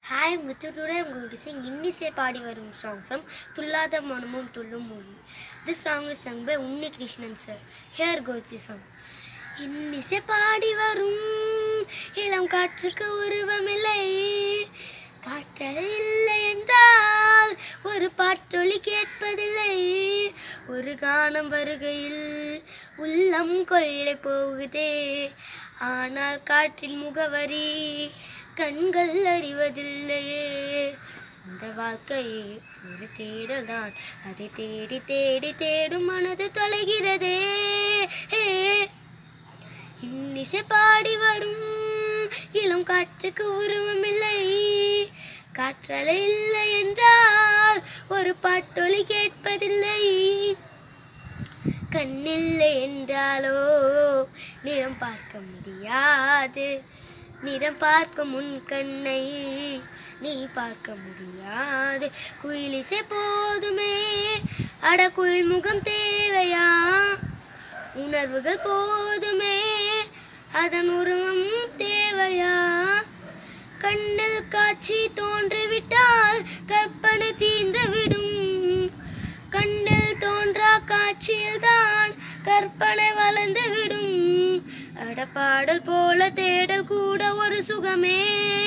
Hi, Mithu. Today I'm going to sing இன்னிசை பாடி வரும் song from Thullatha மனமும் துள்ளும் movie. This song is sung by Unni Krishnan sir. Here goes the song. இன்னிசை பாடி வரும் இளம் காற்றுக்கு உருவமில்லை காற்றலை இல்லை என்றால் ஒரு பாட்டொலி கேட்பதில்லை ஒரு கானம் வருகையில் உள்ளம் கொள்ளை போகுதே ஆனால் காற்றின் முகவரி கண்கள் அறிவதில்லையே இந்த வாழ்க்கையே ஒரு தேடல் தான் அதை தேடி தேடி தேடும் மனது தொலைகிறதே ஹே இன்னிசை பாடி வரும் இளம் காற்றுக்கு உருவமில்லை காற்றலை இல்லை என்றால் ஒரு பாட்டொலி கேட்பதில்லை கண்ணில்லை என்றாலோ நிறம் பார்க்க முடியாது நிறம் பார்க்கும் உன் கண்ணை நீ பார்க்க முடியாது குயிலிசை போதுமே அட குயில் முகம் தேவையா உணர்வுகள் போதுமே அதன் உருவம் தேவையா கண்ணில் காட்சி தோன்றிவிட்டால் கற்பனை தீண்டுவிடும் கண்ணில் தோன்றா காட்சியில்தான் கற்பனை வளர்ந்து விடும் அடப்பாடல் போல தேடல் கூட ஒரு சுகமே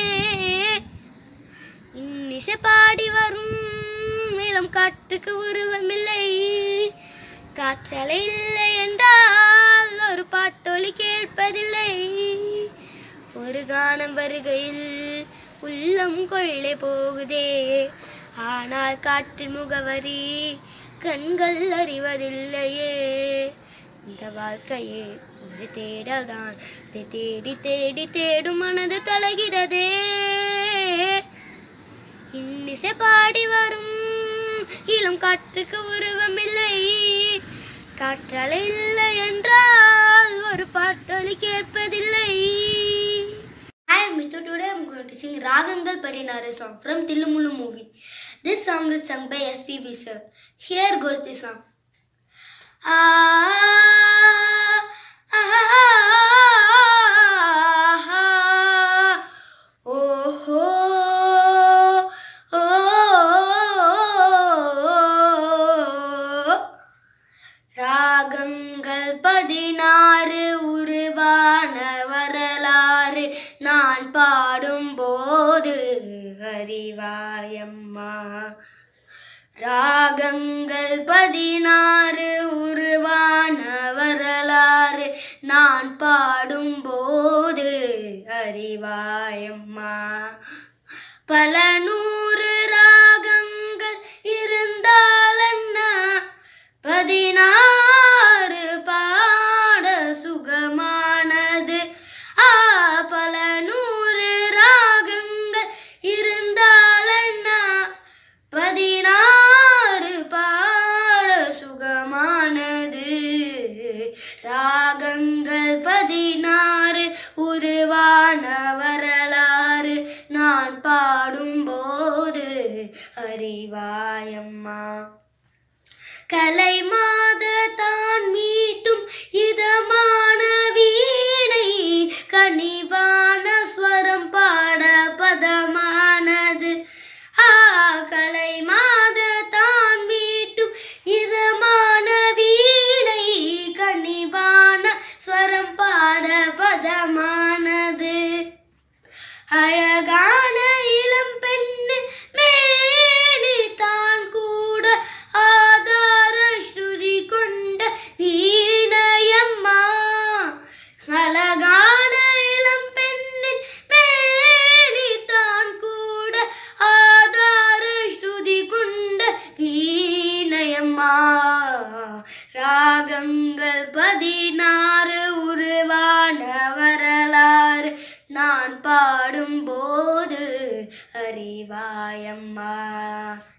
இன்னிசை பாடி வரும் இளம் காற்றுக்கு உருவமில்லை காற்றலை இல்லை என்றால் ஒரு பாட்டொலி கேட்பதில்லை ஒரு கானம் வருகையில் உள்ளம் கொள்ளை போகுதே ஆனால் காற்றின் முகவரி கண்கள் அறிவதில்லையே இந்த வாழ்க்கையே ஒரு தேடல் தான் அதை தேடி தேடி தேடும் மனது தொலைகிறதே இன்னிசை பாடி வரும் இளம் காற்றுக்கு உருவமில்லை காற்றலை இல்லை என்றால் ஒரு பாட்டொலி கேட்பதில்லை I am Mithu. Today I am going to sing Ragangal Padinaru song from Tillumulu movie. This song is sung by SPB sir. Here goes the song. Ah, ah, ah, oh, oh, oh. ராகங்கள் பதினாறு உருவான வரலாறு நான் பாடும்போது அறிவாயம்மா ராகங்கள் பதினாறு உருவான வரலாறு நான் பாடும்போது அறிவாயம்மா பல நூறு ராகங்கள் இருந்தாலென்ன பதினாறு பாட சுகமானது ஆ பல நூறு ராகங்கள் இருந்தாலென்ன பதினாறு பாட சுகமானது ராகங்கள் பதினாறு உருவான வரலாறு நான் பாடும்போது அறிவாயம்மா கலை மாத தான் மீட்டும் இதமான வீணை கனிவான ஸ்வரம் பாட பதமானது ஆ கலை மாத தான் மீட்டும் இதமான வீணை கனிவான ஸ்வரம் பாட பதமானது அழகான இளம் பெண்ணு மேனி தான் கூட ஆதார ஸ்ருதி கொண்ட வீணையம்மா அழகான இளம் பெண்ணின் மேனி தான் கூட ஆதார ஸ்ருதி கொண்ட வீணையம்மா ராகங்கள் பதினாறு உருவான வரலாறு நான் பாடும்போது அறிவாயம்மா